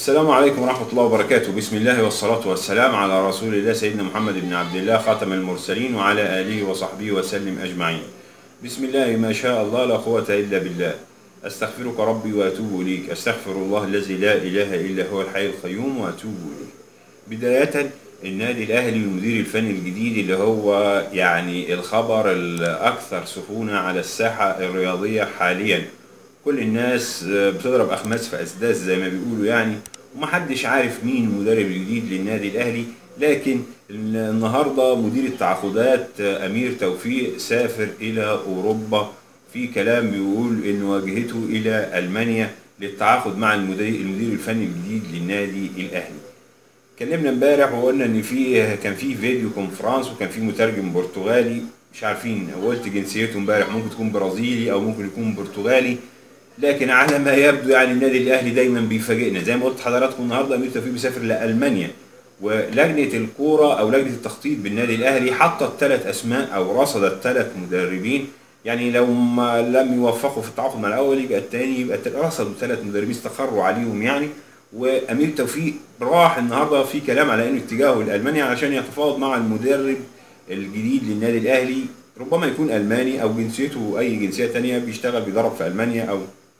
السلام عليكم ورحمة الله وبركاته بسم الله والصلاة والسلام على رسول الله سيدنا محمد بن عبد الله خاتم المرسلين وعلى آله وصحبه وسلم أجمعين بسم الله ما شاء الله لا قوة إلا بالله أستغفرك ربي وأتوب إليك أستغفر الله الذي لا إله إلا هو الحي القيوم وأتوب إليه بداية النادي الأهلي والمدير الفني الجديد اللي هو يعني الخبر الأكثر سخونة على الساحة الرياضية حاليا كل الناس بتضرب أخماس في أسداس زي ما بيقولوا يعني ومحدش عارف مين المدرب الجديد للنادي الأهلي لكن النهارده مدير التعاقدات أمير توفيق سافر إلى أوروبا في كلام بيقول إن واجهته إلى ألمانيا للتعاقد مع المدير المدير الفني الجديد للنادي الأهلي. اتكلمنا امبارح وقلنا ان في كان في فيديو كونفرانس وكان في مترجم برتغالي مش عارفين قلت جنسيته امبارح ممكن تكون برازيلي او ممكن يكون برتغالي لكن على ما يبدو يعني النادي الاهلي دايما بيفاجئنا زي ما قلت لحضراتكم النهارده امير توفيق بيسافر لالمانيا ولجنه الكوره او لجنه التخطيط بالنادي الاهلي حطت ثلاث اسماء او رصدت ثلاث مدربين يعني لو ما لم يوفقوا في التعاقد مع الاول يبقى الثاني يبقى رصدوا ثلاث مدربين استقروا عليهم يعني وامير توفيق راح النهارده في كلام على انه اتجاهه لالمانيا عشان يتفاوض مع المدرب الجديد للنادي الاهلي ربما يكون الماني او جنسيته اي جنسيه تانية بيشتغل بيدرب في المانيا او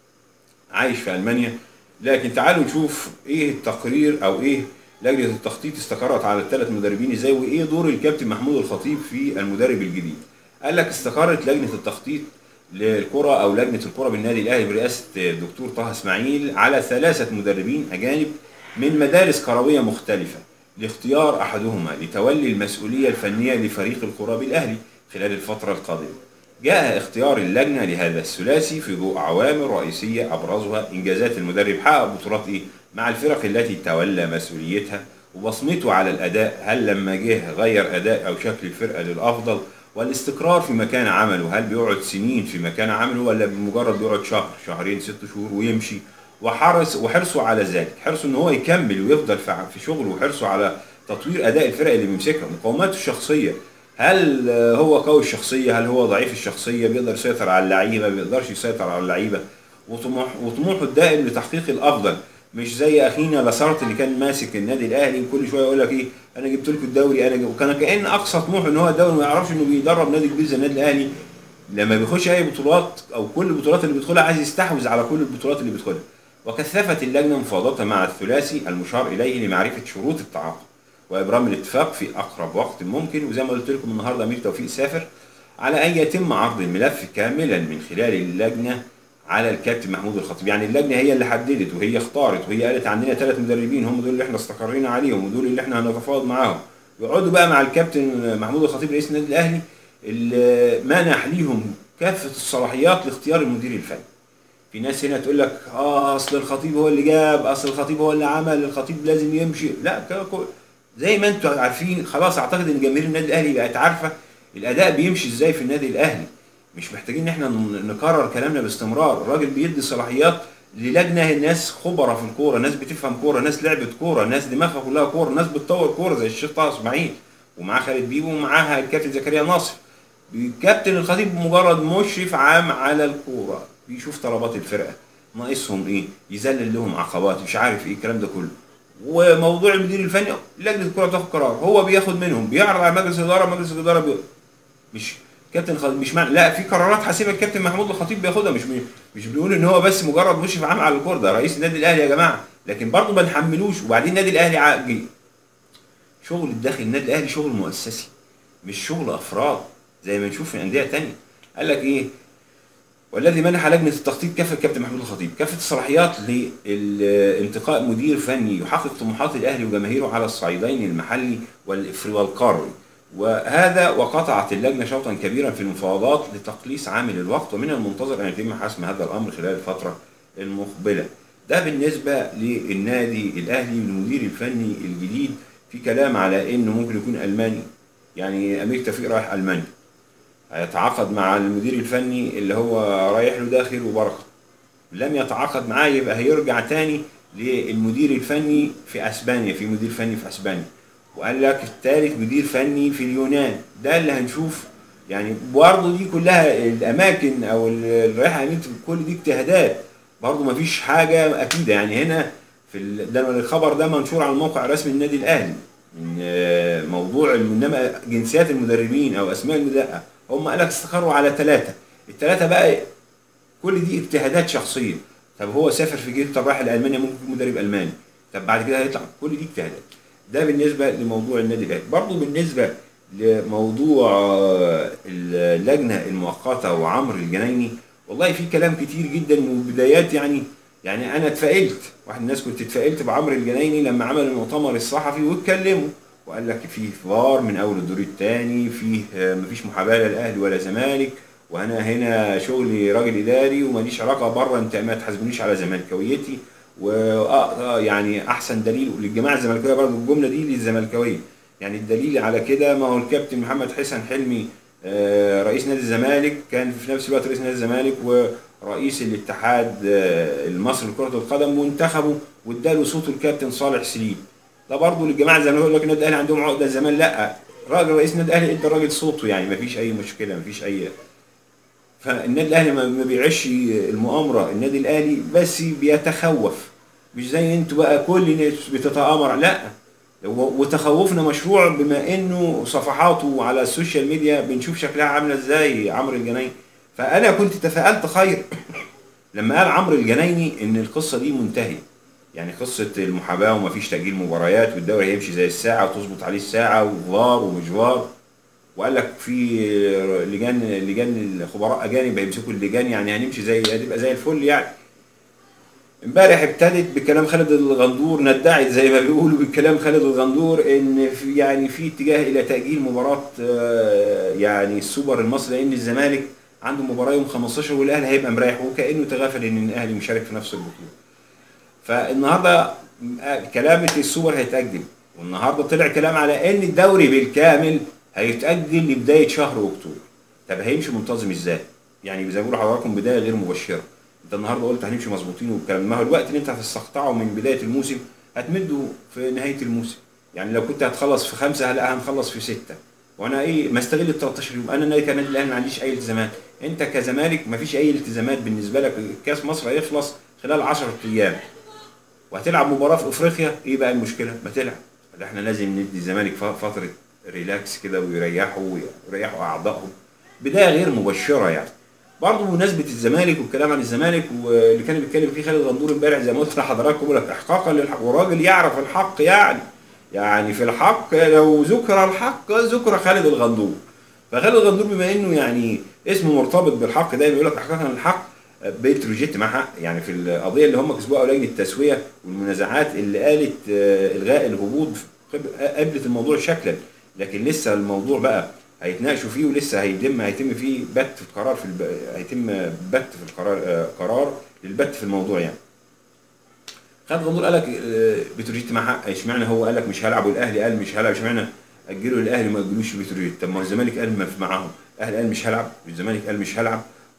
عايش في المانيا لكن تعالوا نشوف ايه التقرير او ايه لجنه التخطيط استقرت على الثلاث مدربين ازاي وايه دور الكابتن محمود الخطيب في المدرب الجديد قال لك استقرت لجنه التخطيط للكرة أو لجنة الكرة بالنادي الأهلي برئاسة الدكتور طه إسماعيل على ثلاثة مدربين أجانب من مدارس كروية مختلفة لاختيار أحدهما لتولي المسؤولية الفنية لفريق الكرة بالأهلي خلال الفترة القادمة. جاء اختيار اللجنة لهذا الثلاثي في ضوء عوامل رئيسية أبرزها إنجازات المدرب حقق بطولات إيه مع الفرق التي تولى مسؤوليتها وبصمته على الأداء هل لما جه غير أداء أو شكل الفرقة للأفضل والاستقرار في مكان عمله هل بيقعد سنين في مكان عمله ولا بمجرد بيقعد شهر شهرين ست شهور ويمشي وحرص وحرصه على ذلك حرصه ان هو يكمل ويفضل في شغله وحرصه على تطوير اداء الفرق اللي بيمسكها مقوماته الشخصيه هل هو قوي الشخصيه هل هو ضعيف الشخصيه بيقدر يسيطر على اللعيبه ما بيقدرش يسيطر على اللعيبه وطموح وطموحه الدائم لتحقيق الافضل مش زي اخينا لاسارت اللي كان ماسك النادي الاهلي وكل شويه يقول لك ايه انا جبت لكم الدوري انا جب... وكان كان اقصى طموحه ان هو الدوري ما يعرفش انه بيدرب نادي كبير زي النادي الاهلي لما بيخش اي بطولات او كل البطولات اللي بيدخلها عايز يستحوذ على كل البطولات اللي بيدخلها وكثفت اللجنه مفاوضاتها مع الثلاثي المشار اليه لمعرفه شروط التعاقد وابرام الاتفاق في اقرب وقت ممكن وزي ما قلت لكم النهارده امير توفيق سافر على ان يتم عرض الملف كاملا من خلال اللجنه على الكابتن محمود الخطيب يعني اللجنه هي اللي حددت وهي اختارت وهي قالت عندنا ثلاث مدربين هم دول اللي احنا استقرينا عليهم ودول اللي احنا هنتفاوض معاهم يقعدوا بقى مع الكابتن محمود الخطيب رئيس النادي الاهلي اللي منح ليهم كافه الصلاحيات لاختيار المدير الفني في ناس هنا تقول لك اه اصل الخطيب هو اللي جاب اصل الخطيب هو اللي عمل الخطيب لازم يمشي لا زي ما انتم عارفين خلاص اعتقد ان جماهير النادي الاهلي بقت عارفه الاداء بيمشي ازاي في النادي الاهلي مش محتاجين ان احنا نكرر كلامنا باستمرار الراجل بيدي صلاحيات للجنه ناس خبراء في الكوره ناس بتفهم كوره ناس لعبت كوره ناس دماغها كلها كوره ناس بتطور كوره زي الشيخ طه اسماعيل ومعاه خالد بيبو ومعاها الكابتن زكريا ناصر الكابتن الخطيب مجرد مشرف عام على الكوره بيشوف طلبات الفرقه ناقصهم ايه يذلل لهم عقبات مش عارف ايه الكلام ده كله وموضوع المدير الفني لجنه الكوره بتاخد قرار هو بياخد منهم بيعرض على مجلس الاداره مجلس الاداره بي... مش كابتن خطيب مش معنى لا في قرارات حاسمه الكابتن محمود الخطيب بياخدها مش مش بيقول ان هو بس مجرد مشرف عام على الكوره ده رئيس النادي الاهلي يا جماعه لكن برضه ما نحملوش وبعدين النادي الاهلي عاجل شغل الداخل النادي الاهلي شغل مؤسسي مش شغل افراد زي ما نشوف في انديه ثانيه قال لك ايه والذي منح لجنه التخطيط كافه الكابتن محمود الخطيب كافه الصلاحيات لانتقاء مدير فني يحقق طموحات الاهلي وجماهيره على الصعيدين المحلي والافريقي والقاري وهذا وقطعت اللجنة شوطا كبيرا في المفاوضات لتقليص عامل الوقت ومن المنتظر أن يتم حسم هذا الأمر خلال الفترة المقبلة ده بالنسبة للنادي الأهلي والمدير الفني الجديد في كلام على إنه ممكن يكون ألماني يعني أمير توفيق رايح ألمانيا هيتعاقد مع المدير الفني اللي هو رايح له ده خير وبركة لم يتعاقد معاه يبقى هيرجع تاني للمدير الفني في اسبانيا في مدير فني في اسبانيا وقال لك الثالث مدير فني في اليونان ده اللي هنشوف يعني برضه دي كلها الاماكن او الرايحه امين كل دي اجتهادات برضه مفيش حاجه اكيده يعني هنا في ال- ده الخبر ده منشور على الموقع الرسمي للنادي الاهلي من آه، موضوع انما جنسيات المدربين او اسماء المدرب هم قال لك استقروا على ثلاثه الثلاثه بقى كل دي اجتهادات شخصيه طب هو سافر في جيل طب راح لالمانيا ممكن يكون مدرب الماني طب بعد كده هيطلع كل دي اجتهادات ده بالنسبه لموضوع النادي الاهلي برضه بالنسبه لموضوع آه، اللجنه المؤقته وعمرو الجنايني والله في كلام كتير جدا وبدايات يعني يعني انا اتفائلت واحد من الناس كنت اتفائلت بعمرو الجنايني لما عمل المؤتمر الصحفي واتكلموا وقال لك فيه فار من اول الدور الثاني فيه آه، مفيش محاباه لا الاهلي ولا زمالك وانا هنا شغلي راجل اداري وماليش علاقه بره انت ما تحاسبنيش على زملكاويتي و آه، يعني احسن دليل للجماعه الزملكاويه برضه الجمله دي للزملكاويه يعني الدليل على كده ما هو الكابتن محمد حسن حلمي آه، رئيس نادي الزمالك كان في نفس الوقت رئيس نادي الزمالك ورئيس الاتحاد آه، المصري لكره القدم وانتخبوا واداله صوته الكابتن صالح سليم ده برضه للجماعه الزمالكاويه يقول لك النادي الاهلي عندهم عقده زمان لا راجل رئيس النادي الاهلي ادى الراجل صوته يعني ما فيش اي مشكله ما فيش اي فالنادي الاهلي ما ما بيعيش المؤامره النادي الاهلي بس بيتخوف مش زي انتوا بقى كل الناس بتتآمر لا و- وتخوفنا مشروع بما انه صفحاته على السوشيال ميديا بنشوف شكلها عامله ازاي عمرو الجنايني فانا كنت تفائلت خير لما قال عمرو الجنايني ان القصه دي منتهيه يعني قصه المحاباه ومفيش تاجيل مباريات والدوري هيمشي زي الساعه وتظبط عليه الساعه وفار ومش فار وقال لك في لجان لجان الخبراء اجانب هيمسكوا اللجان يعني هنمشي زي هتبقى زي الفل يعني امبارح ابتدت بكلام خالد الغندور ندعت زي ما بيقولوا بكلام خالد الغندور ان في يعني في اتجاه الى تاجيل مباراه آه، يعني السوبر المصري لان الزمالك عنده مباراه يوم 15 والاهلي هيبقى مريح وكانه تغافل ان الاهلي مشارك في نفس البطوله. فالنهارده كلامة السوبر هيتأجل والنهارده طلع كلام على ان الدوري بالكامل هيتأجل لبداية شهر اكتوبر طب هيمشي منتظم ازاي؟ يعني زي ما بيقولوا حضراتكم بداية غير مبشرة انت النهارده قلت هنمشي مظبوطين والكلام ما هو الوقت اللي انت هتستقطعه من بداية الموسم هتمده في نهاية الموسم يعني لو كنت هتخلص في خمسة لا هنخلص في ستة وانا ايه ما استغل ال 13 يوم انا نادي كنادي الاهلي ما عنديش اي التزامات انت كزمالك ما فيش اي التزامات بالنسبه لك كاس مصر هيخلص خلال 10 ايام وهتلعب مباراه في افريقيا ايه بقى المشكله؟ ما تلعب ده احنا لازم ندي الزمالك ف- فتره ريلاكس كده ويريحوا ويريحوا اعضائهم بدايه غير مبشره يعني برضه بمناسبه الزمالك والكلام عن الزمالك واللي كان بيتكلم فيه خالد غندور امبارح زي ما قلت لحضراتكم بقول لك احقاقا للحق وراجل يعرف الحق يعني يعني في الحق لو ذكر الحق ذكر خالد الغندور فخالد الغندور بما انه يعني اسمه مرتبط بالحق دايما يقول لك احقاقا للحق بتروجيت مع حق يعني في القضيه اللي هم كسبوها او لجنه التسويه والمنازعات اللي قالت آه، الغاء الهبوط قب- قبلت الموضوع شكلا لكن لسه الموضوع بقى هيتناقشوا فيه ولسه هيتم هيتم فيه بت في القرار في الب... هيتم بت في القرار آه، قرار للبت في الموضوع يعني خالد غندور قال لك آه، بتروجيت مع حق اشمعنى هو قال لك مش هلعب والاهلي قال مش هلعب اشمعنى اجلوا الاهلي ما اجلوش بتروجيت طب ما هو الزمالك قال ما في معاهم الاهلي قال مش هلعب والزمالك قال مش هلعب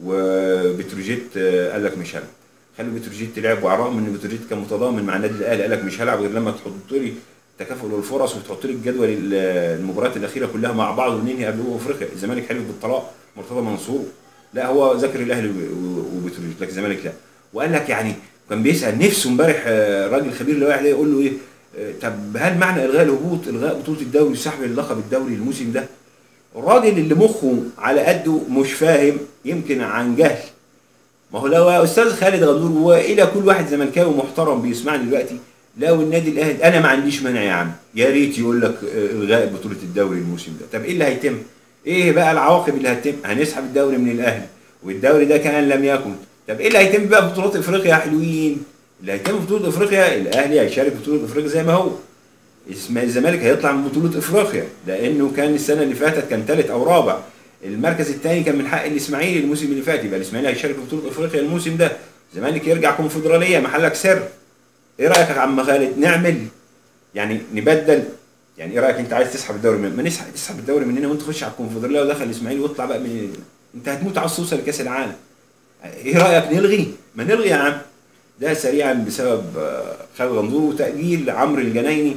وبتروجيت آه، قال لك مش هلعب خلوا بتروجيت تلعب وعلى الرغم ان بتروجيت كان متضامن مع النادي الاهلي قال لك مش هلعب غير لما تحط لي تكافؤ الفرص وتحط لي الجدول ال- المباريات الاخيره كلها مع بعض وننهي قبل أمم افريقيا الزمالك حلف بالطلاق مرتضى منصور لا هو ذكر الاهلي و- وبتروجيت لكن الزمالك لا وقال لك يعني كان بيسال نفسه امبارح آه، راجل خبير اللي واحد يقول له ايه آه، طب هل معنى الغاء الهبوط الغاء بطوله الدوري وسحب اللقب الدوري الموسم ده الراجل اللي مخه على قده مش فاهم يمكن عن جهل ما هو لو يا استاذ خالد غندور والى كل واحد زملكاوي محترم بيسمعني دلوقتي لو النادي الاهلي انا ما عنديش مانع يا عم يا ريت يقول لك آه، الغاء بطوله الدوري الموسم ده طب ايه اللي هيتم؟ ايه بقى العواقب اللي هتتم؟ هنسحب الدوري من الاهلي والدوري ده كان لم يكن طب ايه اللي هيتم بقى في بطولات افريقيا يا حلوين؟ اللي هيتم في بطوله افريقيا الاهلي هيشارك في بطوله افريقيا زي ما هو اسم الزمالك هيطلع من بطوله افريقيا لانه كان السنه اللي فاتت كان ثالث او رابع المركز الثاني كان من حق الاسماعيلي الموسم اللي فات يبقى الاسماعيلي هيشارك في بطوله افريقيا الموسم ده الزمالك يرجع كونفدراليه محلك سر ايه رايك يا عم خالد نعمل يعني نبدل يعني ايه رايك انت عايز تسحب الدوري من ما نسحب تسحب الدوري مننا وانت تخش على الكونفدراليه ودخل الاسماعيلي واطلع بقى من انت هتموت عاوز توصل لكاس العالم ايه رايك نلغي ما نلغي يا عم ده سريعا بسبب آه، خالد غندور وتاجيل عمرو الجنايني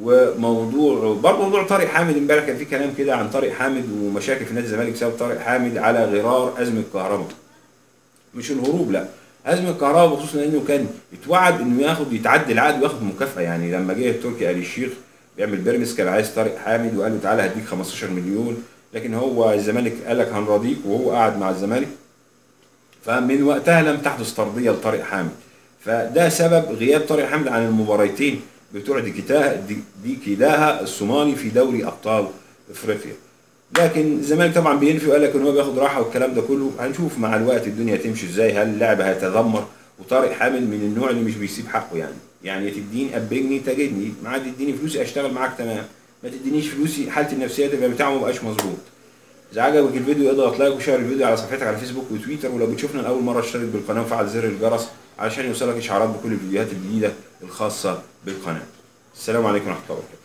وموضوع برضه موضوع طارق حامد امبارح كان في كلام كده عن طارق حامد ومشاكل في نادي الزمالك بسبب طارق حامد على غرار ازمه كهرباء مش الهروب لا ازمه الكهرباء بخصوص انه كان اتوعد انه ياخد يتعدي العقد وياخد مكافاه يعني لما جه تركي آل الشيخ بيعمل بيراميدز كان عايز طارق حامد وقال له تعالى هديك 15 مليون لكن هو الزمالك قال لك هنراضيك وهو قاعد مع الزمالك فمن وقتها لم تحدث ترضيه لطارق حامد فده سبب غياب طارق حامد عن المباراتين بتوع دي كتاها دي, دي كداها الصومالي في دوري ابطال افريقيا لكن الزمالك طبعا بينفي وقال لك ان هو بياخد راحه والكلام ده كله هنشوف مع الوقت الدنيا تمشي ازاي هل اللعب هيتذمر وطارق حامد من النوع اللي مش بيسيب حقه يعني يعني تديني ابجني تجدني ما عاد تديني فلوسي اشتغل معاك تمام ما تدينيش فلوسي حالتي النفسيه تبقى بتاعه ما بقاش مظبوط اذا عجبك الفيديو اضغط لايك وشير الفيديو على صفحتك على فيسبوك وتويتر ولو بتشوفنا لاول مره اشترك بالقناه وفعل زر الجرس علشان يوصلك اشعارات بكل الفيديوهات الجديده الخاصه بالقناه السلام عليكم ورحمه الله وبركاته